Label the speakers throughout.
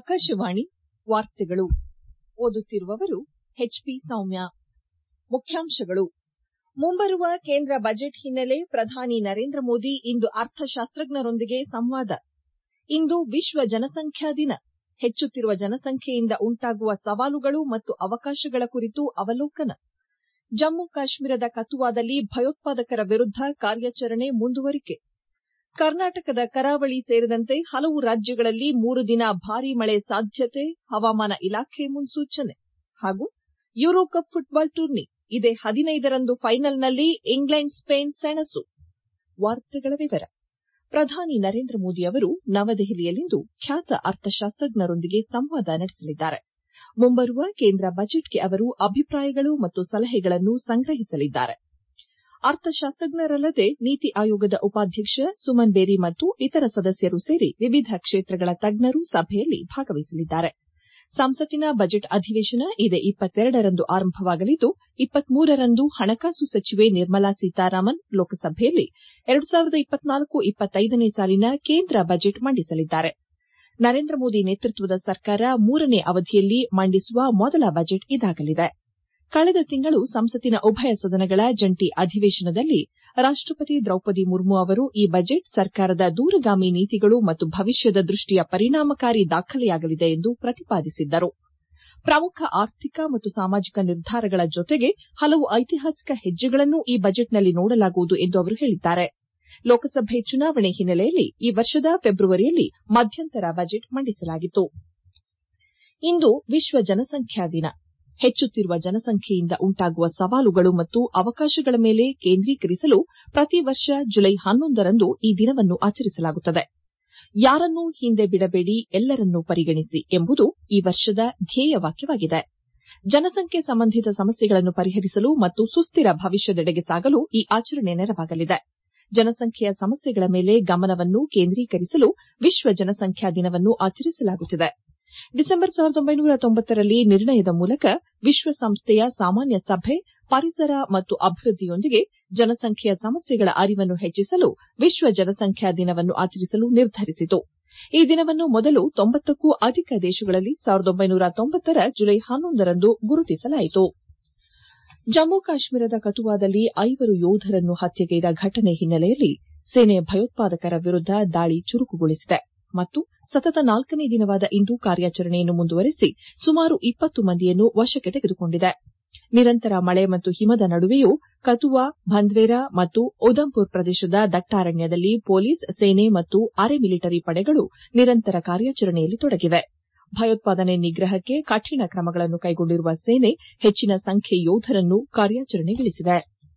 Speaker 1: ಆಕಾಶವಾಣಿ ವಾರ್ತೆಗಳು ಓದುತ್ತಿರುವವರು ಹೆಚ್ಪಿ ಸೌಮ್ಯ ಮುಖ್ಯಾಂಶಗಳು ಮುಂಬರುವ ಕೇಂದ್ರ ಬಜೆಟ್ ಹಿನ್ನೆಲೆ ಪ್ರಧಾನಿ ನರೇಂದ್ರ ಮೋದಿ ಇಂದು ಅರ್ಥಶಾಸ್ತ್ರಜ್ಞರೊಂದಿಗೆ ಸಂವಾದ ಇಂದು ವಿಶ್ವ ಜನಸಂಖ್ಯಾ ದಿನ ಹೆಚ್ಚುತ್ತಿರುವ ಜನಸಂಖ್ಯೆಯಿಂದ ಉಂಟಾಗುವ ಸವಾಲುಗಳು ಮತ್ತು ಅವಕಾಶಗಳ ಕುರಿತು ಅವಲೋಕನ ಜಮ್ಮು ಕಾಶ್ಮೀರದ ಕಥುವಾದಲ್ಲಿ ಭಯೋತ್ಪಾದಕರ ವಿರುದ್ದ ಕಾರ್ಯಾಚರಣೆ ಮುಂದುವರಿಕೆ ಕರ್ನಾಟಕದ ಕರಾವಳಿ ಸೇರಿದಂತೆ ಹಲವು ರಾಜ್ಯಗಳಲ್ಲಿ ಮೂರು ದಿನ ಭಾರೀ ಮಳೆ ಸಾಧ್ಯತೆ ಹವಾಮಾನ ಇಲಾಖೆ ಮುನ್ಸೂಚನೆ ಹಾಗೂ ಯೂರೋಕಪ್ ಫುಟ್ಬಾಲ್ ಟೂರ್ನಿ ಇದೇ ಹದಿನೈದರಂದು ಫೈನಲ್ನಲ್ಲಿ ಇಂಗ್ಲೆಂಡ್ ಸ್ಪೇನ್ ಸೆಣಸು ಪ್ರಧಾನಿ ನರೇಂದ್ರ ಮೋದಿ ಅವರು ನವದೆಹಲಿಯಲ್ಲಿಂದು ಖ್ಯಾತ ಅರ್ಥಶಾಸ್ತ್ರಜ್ಞರೊಂದಿಗೆ ಸಂವಾದ ನಡೆಸಲಿದ್ದಾರೆ ಮುಂಬರುವ ಕೇಂದ್ರ ಬಜೆಟ್ಗೆ ಅವರು ಅಭಿಪ್ರಾಯಗಳು ಮತ್ತು ಸಲಹೆಗಳನ್ನು ಸಂಗ್ರಹಿಸಲಿದ್ದಾರೆ ಅರ್ಥಶಾಸ್ತ್ರಜ್ಞರಲ್ಲದೆ ನೀತಿ ಆಯೋಗದ ಉಪಾಧ್ಯಕ್ಷ ಸುಮನ್ ಬೇರಿ ಮತ್ತು ಇತರ ಸದಸ್ಯರು ಸೇರಿ ವಿವಿಧ ಕ್ಷೇತ್ರಗಳ ತಜ್ಞರು ಸಭೆಯಲ್ಲಿ ಭಾಗವಹಿಸಲಿದ್ದಾರೆ ಸಂಸತ್ತಿನ ಬಜೆಟ್ ಅಧಿವೇಶನ ಇದೇ ರಂದು ಆರಂಭವಾಗಲಿದ್ದು ರಂದು ಹಣಕಾಸು ಸಚಿವೆ ನಿರ್ಮಲಾ ಸೀತಾರಾಮನ್ ಲೋಕಸಭೆಯಲ್ಲಿ ನೇ ಸಾಲಿನ ಕೇಂದ್ರ ಬಜೆಟ್ ಮಂಡಿಸಲಿದ್ದಾರೆ ನರೇಂದ್ರ ಮೋದಿ ನೇತೃತ್ವದ ಸರ್ಕಾರ ಮೂರನೇ ಅವಧಿಯಲ್ಲಿ ಮಂಡಿಸುವ ಮೊದಲ ಬಜೆಟ್ ಇದಾಗಲಿದೆ ಕಳೆದ ತಿಂಗಳು ಸಂಸತ್ತಿನ ಉಭಯ ಸದನಗಳ ಜಂಟಿ ಅಧಿವೇಶನದಲ್ಲಿ ರಾಷ್ಟಪತಿ ದ್ರೌಪದಿ ಮುರ್ಮು ಅವರು ಈ ಬಜೆಟ್ ಸರ್ಕಾರದ ದೂರಗಾಮಿ ನೀತಿಗಳು ಮತ್ತು ಭವಿಷ್ಯದ ದೃಷ್ಟಿಯ ಪರಿಣಾಮಕಾರಿ ದಾಖಲೆಯಾಗಲಿದೆ ಎಂದು ಪ್ರತಿಪಾದಿಸಿದ್ದರು ಪ್ರಮುಖ ಆರ್ಥಿಕ ಮತ್ತು ಸಾಮಾಜಿಕ ನಿರ್ಧಾರಗಳ ಜೊತೆಗೆ ಹಲವು ಐತಿಹಾಸಿಕ ಹೆಜ್ಜೆಗಳನ್ನೂ ಈ ಬಜೆಟ್ನಲ್ಲಿ ನೋಡಲಾಗುವುದು ಎಂದು ಅವರು ಹೇಳಿದ್ದಾರೆ ಲೋಕಸಭೆ ಚುನಾವಣೆ ಹಿನ್ನೆಲೆಯಲ್ಲಿ ಈ ವರ್ಷದ ಫೆಬ್ರವರಿಯಲ್ಲಿ ಮಧ್ಯಂತರ ಬಜೆಟ್ ಮಂಡಿಸಲಾಗಿತ್ತು ಇಂದು ವಿಶ್ವ ಜನಸಂಖ್ಯಾ ದಿನ ಹೆಚ್ಚುತ್ತಿರುವ ಜನಸಂಖ್ಯೆಯಿಂದ ಉಂಟಾಗುವ ಸವಾಲುಗಳು ಮತ್ತು ಅವಕಾಶಗಳ ಮೇಲೆ ಕೇಂದ್ರೀಕರಿಸಲು ಪ್ರತಿ ವರ್ಷ ಜುಲೈ ಹನ್ನೊಂದರಂದು ಈ ದಿನವನ್ನು ಆಚರಿಸಲಾಗುತ್ತದೆ ಯಾರನ್ನೂ ಹಿಂದೆ ಬಿಡಬೇಡಿ ಎಲ್ಲರನ್ನೂ ಪರಿಗಣಿಸಿ ಎಂಬುದು ಈ ವರ್ಷದ ಧ್ಯೇಯವಾಕ್ಯವಾಗಿದೆ ಜನಸಂಖ್ಯೆ ಸಂಬಂಧಿತ ಸಮಸ್ಯೆಗಳನ್ನು ಪರಿಹರಿಸಲು ಮತ್ತು ಸುಸ್ತಿರ ಭವಿಷ್ಯದೆಡೆಗೆ ಸಾಗಲು ಈ ಆಚರಣೆ ನೆರವಾಗಲಿದೆ ಜನಸಂಖ್ಯೆಯ ಸಮಸ್ಯೆಗಳ ಮೇಲೆ ಗಮನವನ್ನು ಕೇಂದ್ರೀಕರಿಸಲು ವಿಶ್ವ ಜನಸಂಖ್ಯಾ ದಿನವನ್ನು ಆಚರಿಸಲಾಗುತ್ತಿದೆ ಡಿಸೆಂಬರ್ ರಲ್ಲಿ ನಿರ್ಣಯದ ಮೂಲಕ ವಿಶ್ವಸಂಸ್ಥೆಯ ಸಾಮಾನ್ಯ ಸಭೆ ಪರಿಸರ ಮತ್ತು ಅಭಿವೃದ್ದಿಯೊಂದಿಗೆ ಜನಸಂಖ್ಯೆಯ ಸಮಸ್ಯೆಗಳ ಅರಿವನ್ನು ಹೆಚ್ಚಿಸಲು ವಿಶ್ವ ಜನಸಂಖ್ಯಾ ದಿನವನ್ನು ಆಚರಿಸಲು ನಿರ್ಧರಿಸಿತು ಈ ದಿನವನ್ನು ಮೊದಲು ಕ್ಕೂ ಅಧಿಕ ದೇಶಗಳಲ್ಲಿ ರ ಜುಲೈ ಹನ್ನೊಂದರಂದು ಗುರುತಿಸಲಾಯಿತು ಜಮ್ಮು ಕಾಶ್ಮೀರದ ಕಥುವಾದಲ್ಲಿ ಐವರು ಯೋಧರನ್ನು ಹತ್ಯೆಗೈದ ಘಟನೆ ಹಿನ್ನೆಲೆಯಲ್ಲಿ ಸೇನೆ ಭಯೋತ್ಪಾದಕರ ವಿರುದ್ದ ದಾಳಿ ಚುರುಕುಗೊಳಿಸಿದೆ ಮತ್ತು ಸತತ ನಾಲ್ಕನೇ ದಿನವಾದ ಇಂದು ಕಾರ್ಯಾಚರಣೆಯನ್ನು ಮುಂದುವರೆಸಿ ಸುಮಾರು ಇಪ್ಪತ್ತು ಮಂದಿಯನ್ನು ವಶಕ್ಕೆ ತೆಗೆದುಕೊಂಡಿದೆ ನಿರಂತರ ಮಳೆ ಮತ್ತು ಹಿಮದ ನಡುವೆಯೂ ಕಥುವಾ ಭಂದ್ವೇರಾ ಮತ್ತು ಉಧಂಪುರ್ ಪ್ರದೇಶದ ದಟ್ಟಾರಣ್ಯದಲ್ಲಿ ಪೊಲೀಸ್ ಸೇನೆ ಮತ್ತು ಅರೆ ಮಿಲಿಟರಿ ಪಡೆಗಳು ನಿರಂತರ ಕಾರ್ಯಾಚರಣೆಯಲ್ಲಿ ತೊಡಗಿವೆ ಭಯೋತ್ಪಾದನೆ ನಿಗ್ರಹಕ್ಕೆ ಕಠಿಣ ಕ್ರಮಗಳನ್ನು ಕೈಗೊಂಡಿರುವ ಸೇನೆ ಹೆಚ್ಚಿನ ಸಂಖ್ಯೆ ಯೋಧರನ್ನು ಕಾರ್ಯಾಚರಣೆಗಿಳಿಸಿದೆ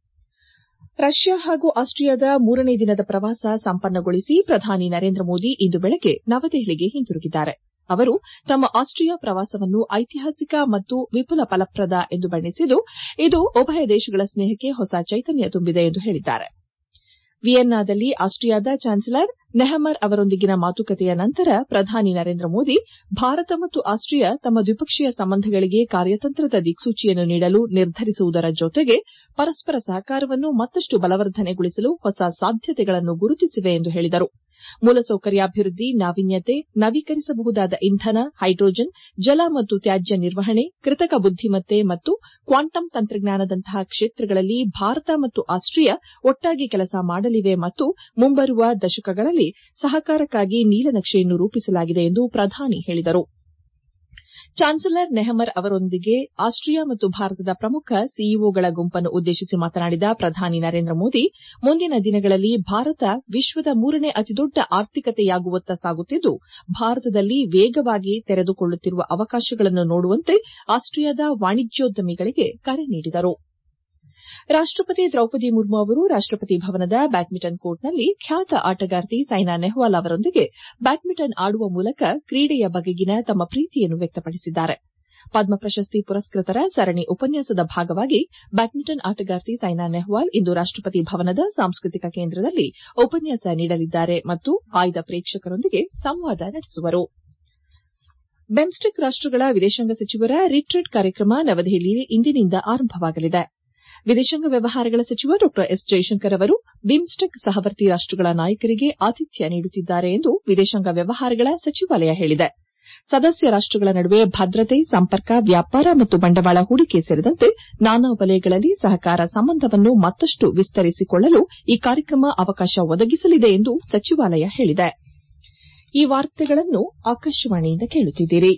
Speaker 1: ರಷ್ಯಾ ಹಾಗೂ ಆಸ್ಟ್ರಿಯಾದ ಮೂರನೇ ದಿನದ ಪ್ರವಾಸ ಸಂಪನ್ನಗೊಳಿಸಿ ಪ್ರಧಾನಿ ನರೇಂದ್ರ ಮೋದಿ ಇಂದು ಬೆಳಗ್ಗೆ ನವದೆಹಲಿಗೆ ಹಿಂತಿರುಗಿದ್ದಾರೆ ಅವರು ತಮ್ಮ ಆಸ್ಟ್ರಿಯಾ ಪ್ರವಾಸವನ್ನು ಐತಿಹಾಸಿಕ ಮತ್ತು ವಿಪುಲ ಫಲಪ್ರದ ಎಂದು ಬಣ್ಣಿಸಿದ್ದು ಇದು ಉಭಯ ದೇಶಗಳ ಸ್ನೇಹಕ್ಕೆ ಹೊಸ ಚೈತನ್ಯ ತುಂಬಿದೆ ಎಂದು ಹೇಳಿದ್ದಾರೆ ವಿಯೆನ್ನಾದಲ್ಲಿ ಆಸ್ಟ್ರಿಯಾದ ಚಾನ್ಸಲರ್ ನೆಹಮರ್ ಅವರೊಂದಿಗಿನ ಮಾತುಕತೆಯ ನಂತರ ಪ್ರಧಾನಿ ನರೇಂದ್ರ ಮೋದಿ ಭಾರತ ಮತ್ತು ಆಸ್ಟ್ರಿಯಾ ತಮ್ಮ ದ್ವಿಪಕ್ಷೀಯ ಸಂಬಂಧಗಳಿಗೆ ಕಾರ್ಯತಂತ್ರದ ದಿಕ್ಸೂಚಿಯನ್ನು ನೀಡಲು ನಿರ್ಧರಿಸುವುದರ ಜೊತೆಗೆ ಪರಸ್ಪರ ಸಹಕಾರವನ್ನು ಮತ್ತಷ್ಟು ಬಲವರ್ಧನೆಗೊಳಿಸಲು ಹೊಸ ಸಾಧ್ಯತೆಗಳನ್ನು ಗುರುತಿಸಿವೆ ಎಂದು ಹೇಳಿದರು ಮೂಲಸೌಕರ್ಯಾಭಿವೃದ್ದಿ ನಾವೀನ್ಯತೆ ನವೀಕರಿಸಬಹುದಾದ ಇಂಧನ ಹೈಡ್ರೋಜನ್ ಜಲ ಮತ್ತು ತ್ಯಾಜ್ಯ ನಿರ್ವಹಣೆ ಕೃತಕ ಬುದ್ದಿಮತ್ತೆ ಮತ್ತು ಕ್ವಾಂಟಮ್ ತಂತ್ರಜ್ಞಾನದಂತಹ ಕ್ಷೇತ್ರಗಳಲ್ಲಿ ಭಾರತ ಮತ್ತು ಆಸ್ಟ್ರಿಯಾ ಒಟ್ಟಾಗಿ ಕೆಲಸ ಮಾಡಲಿವೆ ಮತ್ತು ಮುಂಬರುವ ದಶಕಗಳಲ್ಲಿ ಸಹಕಾರಕ್ಕಾಗಿ ನೀಲನಕ್ಷೆಯನ್ನು ರೂಪಿಸಲಾಗಿದೆ ಎಂದು ಪ್ರಧಾನಿ ಹೇಳಿದರು ಚಾನ್ಸಲರ್ ನೆಹಮರ್ ಅವರೊಂದಿಗೆ ಆಸ್ಟ್ರಿಯಾ ಮತ್ತು ಭಾರತದ ಪ್ರಮುಖ ಸಿಇಒಗಳ ಗುಂಪನ್ನು ಉದ್ದೇಶಿಸಿ ಮಾತನಾಡಿದ ಪ್ರಧಾನಿ ನರೇಂದ್ರ ಮೋದಿ ಮುಂದಿನ ದಿನಗಳಲ್ಲಿ ಭಾರತ ವಿಶ್ವದ ಮೂರನೇ ಅತಿದೊಡ್ಡ ಆರ್ಥಿಕತೆಯಾಗುವತ್ತ ಸಾಗುತ್ತಿದ್ದು ಭಾರತದಲ್ಲಿ ವೇಗವಾಗಿ ತೆರೆದುಕೊಳ್ಳುತ್ತಿರುವ ಅವಕಾಶಗಳನ್ನು ನೋಡುವಂತೆ ಆಸ್ಟ್ರಿಯಾದ ವಾಣಿಜ್ಯೋದ್ಯಮಿಗಳಿಗೆ ಕರೆ ನೀಡಿದರು ರಾಷ್ಟಪತಿ ದ್ರೌಪದಿ ಮುರ್ಮು ಅವರು ರಾಷ್ಟಪತಿ ಭವನದ ಬ್ಯಾಡ್ಮಿಂಟನ್ ಕೋರ್ಟ್ನಲ್ಲಿ ಖ್ಯಾತ ಆಟಗಾರ್ತಿ ಸೈನಾ ನೆಹ್ವಾಲ್ ಅವರೊಂದಿಗೆ ಬ್ಯಾಡ್ಮಿಂಟನ್ ಆಡುವ ಮೂಲಕ ಕ್ರೀಡೆಯ ಬಗೆಗಿನ ತಮ್ಮ ಪ್ರೀತಿಯನ್ನು ವ್ಯಕ್ತಪಡಿಸಿದ್ದಾರೆ ಪದ್ಮ ಪ್ರಶಸ್ತಿ ಪುರಸ್ಕೃತರ ಸರಣಿ ಉಪನ್ಯಾಸದ ಭಾಗವಾಗಿ ಬ್ಯಾಡ್ಮಿಂಟನ್ ಆಟಗಾರ್ತಿ ಸೈನಾ ನೆಹ್ವಾಲ್ ಇಂದು ರಾಷ್ಟಪತಿ ಭವನದ ಸಾಂಸ್ಕೃತಿಕ ಕೇಂದ್ರದಲ್ಲಿ ಉಪನ್ಯಾಸ ನೀಡಲಿದ್ದಾರೆ ಮತ್ತು ಆಯ್ದ ಪ್ರೇಕ್ಷಕರೊಂದಿಗೆ ಸಂವಾದ ನಡೆಸುವರು ಬೆಮ್ಸ್ಟೆಕ್ ರಾಷ್ಟಗಳ ವಿದೇಶಾಂಗ ಸಚಿವರ ರಿಟ್ರೀಟ್ ಕಾರ್ಯಕ್ರಮ ನವದೆಹಲಿಯಲ್ಲಿ ಇಂದಿನಿಂದ ಆರಂಭವಾಗಲಿದೆ ವಿದೇಶಾಂಗ ವ್ಯವಹಾರಗಳ ಸಚಿವ ಡಾ ಎಸ್ ಜೈಶಂಕರ್ ಅವರು ಬಿಮ್ಸ್ಟೆಕ್ ಸಹವರ್ತಿ ರಾಷ್ಟಗಳ ನಾಯಕರಿಗೆ ಆತಿಥ್ಯ ನೀಡುತ್ತಿದ್ದಾರೆ ಎಂದು ವಿದೇಶಾಂಗ ವ್ಯವಹಾರಗಳ ಸಚಿವಾಲಯ ಹೇಳಿದೆ ಸದಸ್ಯ ರಾಷ್ಟಗಳ ನಡುವೆ ಭದ್ರತೆ ಸಂಪರ್ಕ ವ್ಯಾಪಾರ ಮತ್ತು ಬಂಡವಾಳ ಹೂಡಿಕೆ ಸೇರಿದಂತೆ ನಾನಾ ವಲಯಗಳಲ್ಲಿ ಸಹಕಾರ ಸಂಬಂಧವನ್ನು ಮತ್ತಷ್ಟು ವಿಸ್ತರಿಸಿಕೊಳ್ಳಲು ಈ ಕಾರ್ಯಕ್ರಮ ಅವಕಾಶ ಒದಗಿಸಲಿದೆ ಎಂದು ಸಚಿವಾಲಯ ಹೇಳಿದೆ ಈ ವಾರ್ತೆಗಳನ್ನು ಆಕಾಶವಾಣಿಯಿಂದ ಕೇಳುತ್ತಿದ್ದೀರಿ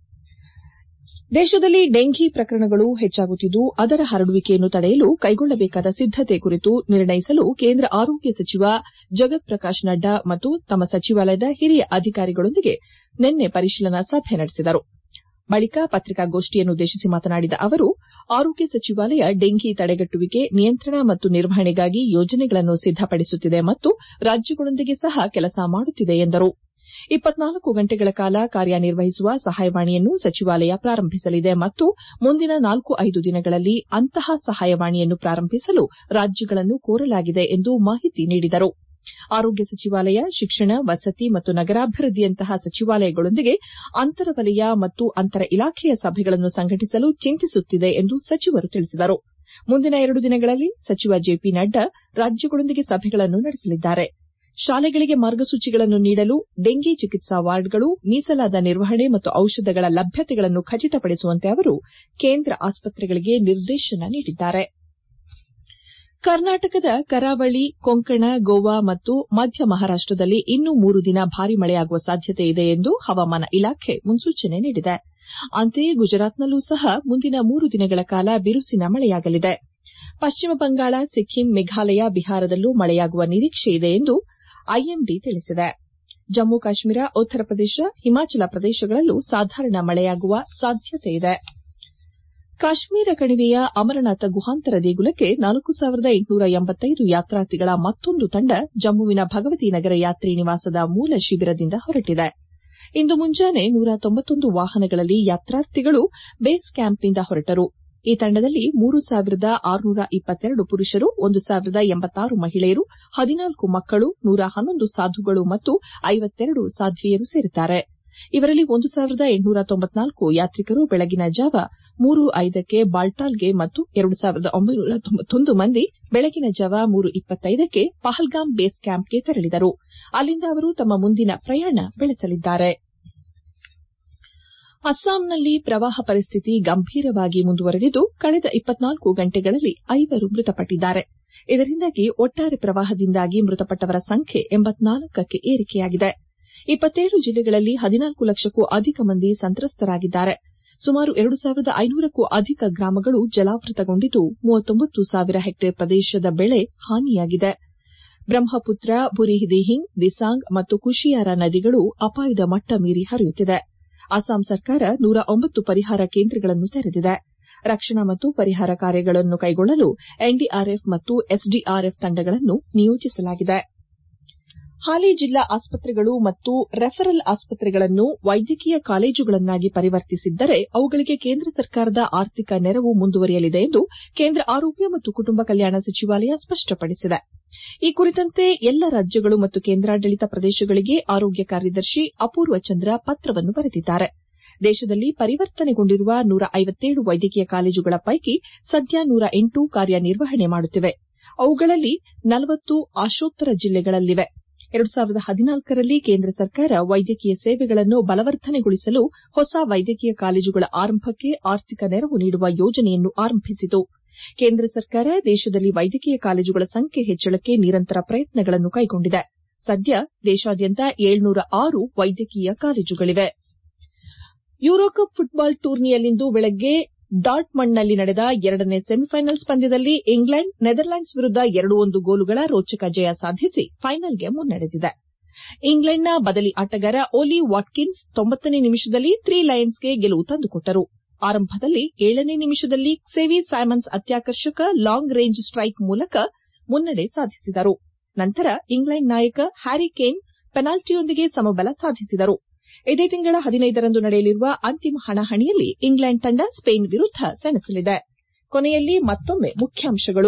Speaker 1: ದೇಶದಲ್ಲಿ ಡೆಂಘಿ ಪ್ರಕರಣಗಳು ಹೆಚ್ಚಾಗುತ್ತಿದ್ದು ಅದರ ಹರಡುವಿಕೆಯನ್ನು ತಡೆಯಲು ಕೈಗೊಳ್ಳಬೇಕಾದ ಸಿದ್ದತೆ ಕುರಿತು ನಿರ್ಣಯಿಸಲು ಕೇಂದ್ರ ಆರೋಗ್ಯ ಸಚಿವ ಜಗತ್ ಪ್ರಕಾಶ್ ನಡ್ಡಾ ಮತ್ತು ತಮ್ಮ ಸಚಿವಾಲಯದ ಹಿರಿಯ ಅಧಿಕಾರಿಗಳೊಂದಿಗೆ ನಿನ್ನೆ ಪರಿಶೀಲನಾ ಸಭೆ ನಡೆಸಿದರು ಬಳಿಕ ಪತ್ರಿಕಾಗೋಷ್ಠಿಯನ್ನುದ್ದೇಶಿಸಿ ಮಾತನಾಡಿದ ಅವರು ಆರೋಗ್ಯ ಸಚಿವಾಲಯ ಡೆಂಘಿ ತಡೆಗಟ್ಟುವಿಕೆ ನಿಯಂತ್ರಣ ಮತ್ತು ನಿರ್ವಹಣೆಗಾಗಿ ಯೋಜನೆಗಳನ್ನು ಸಿದ್ದಪಡಿಸುತ್ತಿದೆ ಮತ್ತು ರಾಜ್ಯಗಳೊಂದಿಗೆ ಸಹ ಕೆಲಸ ಮಾಡುತ್ತಿದೆ ಎಂದರು ಇಪ್ಪತ್ನಾಲ್ಕು ಗಂಟೆಗಳ ಕಾಲ ಕಾರ್ಯನಿರ್ವಹಿಸುವ ಸಹಾಯವಾಣಿಯನ್ನು ಸಚಿವಾಲಯ ಪ್ರಾರಂಭಿಸಲಿದೆ ಮತ್ತು ಮುಂದಿನ ನಾಲ್ಕು ಐದು ದಿನಗಳಲ್ಲಿ ಅಂತಹ ಸಹಾಯವಾಣಿಯನ್ನು ಪ್ರಾರಂಭಿಸಲು ರಾಜ್ಯಗಳನ್ನು ಕೋರಲಾಗಿದೆ ಎಂದು ಮಾಹಿತಿ ನೀಡಿದರು ಆರೋಗ್ಯ ಸಚಿವಾಲಯ ಶಿಕ್ಷಣ ವಸತಿ ಮತ್ತು ನಗರಾಭಿವೃದ್ದಿಯಂತಹ ಸಚಿವಾಲಯಗಳೊಂದಿಗೆ ಅಂತರ ವಲಯ ಮತ್ತು ಅಂತರ ಇಲಾಖೆಯ ಸಭೆಗಳನ್ನು ಸಂಘಟಿಸಲು ಚಿಂತಿಸುತ್ತಿದೆ ಎಂದು ಸಚಿವರು ತಿಳಿಸಿದರು ಮುಂದಿನ ಎರಡು ದಿನಗಳಲ್ಲಿ ಸಚಿವ ಜೆಪಿ ನಡ್ಡಾ ರಾಜ್ಯಗಳೊಂದಿಗೆ ಸಭೆಗಳನ್ನು ನಡೆಸಲಿದ್ದಾರೆ ಶಾಲೆಗಳಿಗೆ ಮಾರ್ಗಸೂಚಿಗಳನ್ನು ನೀಡಲು ಡೆಂಗಿ ಚಿಕಿತ್ಸಾ ವಾರ್ಡ್ಗಳು ಮೀಸಲಾದ ನಿರ್ವಹಣೆ ಮತ್ತು ಔಷಧಗಳ ಲಭ್ಯತೆಗಳನ್ನು ಖಚಿತಪಡಿಸುವಂತೆ ಅವರು ಕೇಂದ್ರ ಆಸ್ಪತ್ರೆಗಳಿಗೆ ನಿರ್ದೇಶನ ನೀಡಿದ್ದಾರೆ ಕರ್ನಾಟಕದ ಕರಾವಳಿ ಕೊಂಕಣ ಗೋವಾ ಮತ್ತು ಮಧ್ಯ ಮಹಾರಾಷ್ಟದಲ್ಲಿ ಇನ್ನೂ ಮೂರು ದಿನ ಭಾರೀ ಮಳೆಯಾಗುವ ಸಾಧ್ಯತೆ ಇದೆ ಎಂದು ಹವಾಮಾನ ಇಲಾಖೆ ಮುನ್ಸೂಚನೆ ನೀಡಿದೆ ಅಂತೆಯೇ ಗುಜರಾತ್ನಲ್ಲೂ ಸಹ ಮುಂದಿನ ಮೂರು ದಿನಗಳ ಕಾಲ ಬಿರುಸಿನ ಮಳೆಯಾಗಲಿದೆ ಪಶ್ಚಿಮ ಬಂಗಾಳ ಸಿಕ್ಕಿಂ ಮೇಘಾಲಯ ಬಿಹಾರದಲ್ಲೂ ಮಳೆಯಾಗುವ ನಿರೀಕ್ಷೆಯಿದೆ ಎಂದು ಐಎಂಡಿ ತಿಳಿಸಿದೆ ಜಮ್ಮು ಕಾಶ್ಮೀರ ಉತ್ತರ ಪ್ರದೇಶ ಹಿಮಾಚಲ ಪ್ರದೇಶಗಳಲ್ಲೂ ಸಾಧಾರಣ ಮಳೆಯಾಗುವ ಸಾಧ್ಯತೆಯಿದೆ ಕಾಶ್ಮೀರ ಕಣಿವೆಯ ಅಮರನಾಥ ಗುಹಾಂತರ ದೇಗುಲಕ್ಕೆ ನಾಲ್ಕು ಸಾವಿರದ ಎಂಟುನೂರ ಎಂಬತ್ತೈದು ಯಾತ್ರಾರ್ಥಿಗಳ ಮತ್ತೊಂದು ತಂಡ ಜಮ್ಮುವಿನ ಭಗವತಿ ನಗರ ಯಾತ್ರಿ ನಿವಾಸದ ಮೂಲ ಶಿಬಿರದಿಂದ ಹೊರಟಿದೆ ಇಂದು ಮುಂಜಾನೆ ನೂರ ತೊಂಬತ್ತೊಂದು ವಾಹನಗಳಲ್ಲಿ ಯಾತ್ರಾರ್ಥಿಗಳು ಬೇಸ್ ಕ್ಯಾಂಪ್ನಿಂದ ಹೊರಟರು ಈ ತಂಡದಲ್ಲಿ ಮೂರು ಸಾವಿರದ ಆರುನೂರ ಇಪ್ಪತ್ತೆರಡು ಪುರುಷರು ಒಂದು ಸಾವಿರದ ಎಂಬತ್ತಾರು ಮಹಿಳೆಯರು ಹದಿನಾಲ್ಕು ಮಕ್ಕಳು ನೂರ ಹನ್ನೊಂದು ಸಾಧುಗಳು ಮತ್ತು ಐವತ್ತೆರಡು ಸಾಧ್ವಿಯರು ಸೇರಿದ್ದಾರೆ ಇವರಲ್ಲಿ ಒಂದು ಸಾವಿರದ ಎಂಟುನೂರ ತೊಂಬತ್ನಾಲ್ಕು ಯಾತ್ರಿಕರು ಬೆಳಗಿನ ಜಾವ ಮೂರು ಐದಕ್ಕೆ ಬಾಲ್ಟಾಲ್ಗೆ ಮತ್ತು ಎರಡು ಸಾವಿರದ ಒಂಬೈನೂರ ತೊಂಬತ್ತೊಂದು ಮಂದಿ ಬೆಳಗಿನ ಜಾವ ಮೂರು ಇಪ್ಪತ್ತೈದಕ್ಕೆ ಪಹಲ್ಗಾಮ್ ಬೇಸ್ ಕ್ಯಾಂಪ್ಗೆ ತೆರಳಿದರು ಅಲ್ಲಿಂದ ಅವರು ತಮ್ಮ ಮುಂದಿನ ಪ್ರಯಾಣ ಬೆಳೆಸಲಿದ್ದಾರೆ ಅಸ್ಸಾಂನಲ್ಲಿ ಪ್ರವಾಹ ಪರಿಸ್ಥಿತಿ ಗಂಭೀರವಾಗಿ ಮುಂದುವರೆದಿದ್ದು ಕಳೆದ ಇಪ್ಪತ್ನಾಲ್ಕು ಗಂಟೆಗಳಲ್ಲಿ ಐವರು ಮೃತಪಟ್ಟಿದ್ದಾರೆ ಇದರಿಂದಾಗಿ ಒಟ್ಟಾರೆ ಪ್ರವಾಹದಿಂದಾಗಿ ಮೃತಪಟ್ಟವರ ಸಂಖ್ಯೆ ಎಂಬತ್ನಾಲ್ಕಕ್ಕೆ ಏರಿಕೆಯಾಗಿದೆ ಇಪ್ಪತ್ತೇಳು ಜಿಲ್ಲೆಗಳಲ್ಲಿ ಹದಿನಾಲ್ಕು ಲಕ್ಷಕ್ಕೂ ಅಧಿಕ ಮಂದಿ ಸಂತ್ರಸ್ತರಾಗಿದ್ದಾರೆ ಸುಮಾರು ಎರಡು ಸಾವಿರದ ಐನೂರಕ್ಕೂ ಅಧಿಕ ಗ್ರಾಮಗಳು ಜಲಾವೃತಗೊಂಡಿದ್ದು ಮೂವತ್ತೊಂಬತ್ತು ಸಾವಿರ ಹೆಕ್ಟೇರ್ ಪ್ರದೇಶದ ಬೆಳೆ ಹಾನಿಯಾಗಿದೆ ಬ್ರಹ್ಮಪುತ್ರ ಬುರಿದಿಹಿಂಗ್ ದಿಸಾಂಗ್ ಮತ್ತು ಕುಶಿಯಾರ ನದಿಗಳು ಅಪಾಯದ ಮಟ್ಟ ಮೀರಿ ಹರಿಯುತ್ತಿದೆ ಅಸ್ಸಾಂ ಸರ್ಕಾರ ನೂರ ಒಂಬತ್ತು ಪರಿಹಾರ ಕೇಂದ್ರಗಳನ್ನು ತೆರೆದಿದೆ ರಕ್ಷಣಾ ಮತ್ತು ಪರಿಹಾರ ಕಾರ್ಯಗಳನ್ನು ಕೈಗೊಳ್ಳಲು ಎನ್ಡಿಆರ್ಎಫ್ ಮತ್ತು ಎಸ್ಡಿಆರ್ಎಫ್ ತಂಡಗಳನ್ನು ನಿಯೋಜಿಸಲಾಗಿದೆ ಹಾಲಿ ಜಿಲ್ಲಾ ಆಸ್ಪತ್ರೆಗಳು ಮತ್ತು ರೆಫರಲ್ ಆಸ್ಪತ್ರೆಗಳನ್ನು ವೈದ್ಯಕೀಯ ಕಾಲೇಜುಗಳನ್ನಾಗಿ ಪರಿವರ್ತಿಸಿದ್ದರೆ ಅವುಗಳಿಗೆ ಕೇಂದ್ರ ಸರ್ಕಾರದ ಆರ್ಥಿಕ ನೆರವು ಮುಂದುವರಿಯಲಿದೆ ಎಂದು ಕೇಂದ್ರ ಆರೋಗ್ಯ ಮತ್ತು ಕುಟುಂಬ ಕಲ್ಯಾಣ ಸಚಿವಾಲಯ ಸ್ಪಷ್ಟಪಡಿಸಿದೆ ಈ ಕುರಿತಂತೆ ಎಲ್ಲ ರಾಜ್ಯಗಳು ಮತ್ತು ಕೇಂದ್ರಾಡಳಿತ ಪ್ರದೇಶಗಳಿಗೆ ಆರೋಗ್ಯ ಕಾರ್ಯದರ್ಶಿ ಅಪೂರ್ವ ಚಂದ್ರ ಪತ್ರವನ್ನು ಬರೆದಿದ್ದಾರೆ ದೇಶದಲ್ಲಿ ಪರಿವರ್ತನೆಗೊಂಡಿರುವ ನೂರ ಐವತ್ತೇಳು ವೈದ್ಯಕೀಯ ಕಾಲೇಜುಗಳ ಪೈಕಿ ಸದ್ಯ ನೂರ ಎಂಟು ಕಾರ್ಯನಿರ್ವಹಣೆ ಮಾಡುತ್ತಿವೆ ಅವುಗಳಲ್ಲಿ ನಲವತ್ತು ಆಶೋತ್ತರ ಜಿಲ್ಲೆಗಳಲ್ಲಿವೆ ಎರಡು ಸಾವಿರದ ಹದಿನಾಲ್ಕರಲ್ಲಿ ಕೇಂದ್ರ ಸರ್ಕಾರ ವೈದ್ಯಕೀಯ ಸೇವೆಗಳನ್ನು ಬಲವರ್ಧನೆಗೊಳಿಸಲು ಹೊಸ ವೈದ್ಯಕೀಯ ಕಾಲೇಜುಗಳ ಆರಂಭಕ್ಕೆ ಆರ್ಥಿಕ ನೆರವು ನೀಡುವ ಯೋಜನೆಯನ್ನು ಆರಂಭಿಸಿತು ಕೇಂದ್ರ ಸರ್ಕಾರ ದೇಶದಲ್ಲಿ ವೈದ್ಯಕೀಯ ಕಾಲೇಜುಗಳ ಸಂಖ್ಯೆ ಹೆಚ್ಚಳಕ್ಕೆ ನಿರಂತರ ಪ್ರಯತ್ನಗಳನ್ನು ಕೈಗೊಂಡಿದೆ ಸದ್ಯ ದೇಶಾದ್ಯಂತ ಏಳ್ನೂರ ಆರು ವೈದ್ಯಕೀಯ ಕಾಲೇಜುಗಳಿವೆ ಯೂರೋಕಪ್ ಫುಟ್ಬಾಲ್ ಟೂರ್ನಿಯಲ್ಲಿಂದು ಬೆಳಗ್ಗೆ ಡಾರ್ಟ್ಮಂಡ್ನಲ್ಲಿ ನಡೆದ ಎರಡನೇ ಸೆಮಿಫೈನಲ್ಸ್ ಪಂದ್ಯದಲ್ಲಿ ಇಂಗ್ಲೆಂಡ್ ನೆದರ್ಲ್ಯಾಂಡ್ಸ್ ವಿರುದ್ದ ಎರಡು ಒಂದು ಗೋಲುಗಳ ರೋಚಕ ಜಯ ಸಾಧಿಸಿ ಫೈನಲ್ಗೆ ಮುನ್ನಡೆದಿದೆ ಇಂಗ್ಲೆಂಡ್ನ ಬದಲಿ ಆಟಗಾರ ಓಲಿ ವಾಟ್ಕಿನ್ಸ್ ತೊಂಬತ್ತನೇ ನಿಮಿಷದಲ್ಲಿ ತ್ರೀ ಲಯನ್ಸ್ಗೆ ಗೆಲುವು ತಂದುಕೊಟ್ಟರು ಆರಂಭದಲ್ಲಿ ಏಳನೇ ನಿಮಿಷದಲ್ಲಿ ಕ್ಸೇವಿ ಸೈಮನ್ಸ್ ಅತ್ಯಾಕರ್ಷಕ ಲಾಂಗ್ ರೇಂಜ್ ಸ್ಟೈಕ್ ಮೂಲಕ ಮುನ್ನಡೆ ಸಾಧಿಸಿದರು ನಂತರ ಇಂಗ್ಲೆಂಡ್ ನಾಯಕ ಹ್ಯಾರಿ ಕೇನ್ ಪೆನಾಲ್ಟಿಯೊಂದಿಗೆ ಸಮಬಲ ಸಾಧಿಸಿದರು ಇದೇ ತಿಂಗಳ ಹದಿನೈದರಂದು ನಡೆಯಲಿರುವ ಅಂತಿಮ ಹಣಾಹಣಿಯಲ್ಲಿ ಇಂಗ್ಲೆಂಡ್ ತಂಡ ಸ್ಪೇನ್ ವಿರುದ್ದ ಸೆಣಸಲಿದೆ ಕೊನೆಯಲ್ಲಿ ಮತ್ತೊಮ್ಮೆ ಮುಖ್ಯಾಂಶಗಳು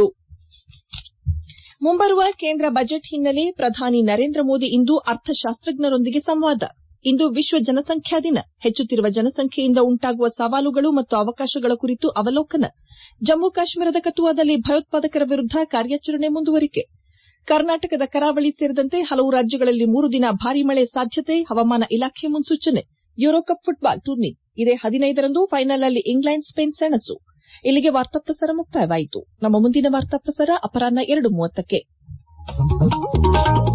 Speaker 1: ಮುಂಬರುವ ಕೇಂದ್ರ ಬಜೆಟ್ ಹಿನ್ನೆಲೆ ಪ್ರಧಾನಿ ನರೇಂದ್ರ ಮೋದಿ ಇಂದು ಅರ್ಥಶಾಸ್ತ್ರಜ್ಞರೊಂದಿಗೆ ಸಂವಾದ ಇಂದು ವಿಶ್ವ ಜನಸಂಖ್ಯಾ ದಿನ ಹೆಚ್ಚುತ್ತಿರುವ ಜನಸಂಖ್ಯೆಯಿಂದ ಉಂಟಾಗುವ ಸವಾಲುಗಳು ಮತ್ತು ಅವಕಾಶಗಳ ಕುರಿತು ಅವಲೋಕನ ಜಮ್ಮು ಕಾಶ್ಮೀರದ ಕತುವಾದಲ್ಲಿ ಭಯೋತ್ಪಾದಕರ ವಿರುದ್ದ ಕಾರ್ಯಾಚರಣೆ ಮುಂದುವರಿಕೆ ಕರ್ನಾಟಕದ ಕರಾವಳಿ ಸೇರಿದಂತೆ ಹಲವು ರಾಜ್ಯಗಳಲ್ಲಿ ಮೂರು ದಿನ ಭಾರೀ ಮಳೆ ಸಾಧ್ಯತೆ ಹವಾಮಾನ ಇಲಾಖೆ ಮುನ್ಸೂಚನೆ ಯೂರೋಕಪ್ ಫುಟ್ಬಾಲ್ ಟೂರ್ನಿ ಇದೇ ಹದಿನೈದರಂದು ಫೈನಲ್ನಲ್ಲಿ ಇಂಗ್ಲೆಂಡ್ ಸ್ಪೇನ್ ಸೆಣಸು ಇಲ್ಲಿಗೆ ವಾರ್ತಾ ಪ್ರಸಾರ ಮುಕ್ತಾಯವಾಯಿತು ನಮ್ಮ ಮುಂದಿನ ವಾರ್ತಾ ಪ್ರಸಾರ ಅಪರಾಹ್ನ ಎರಡು ಮೂವತ್ತಕ್ಕೆ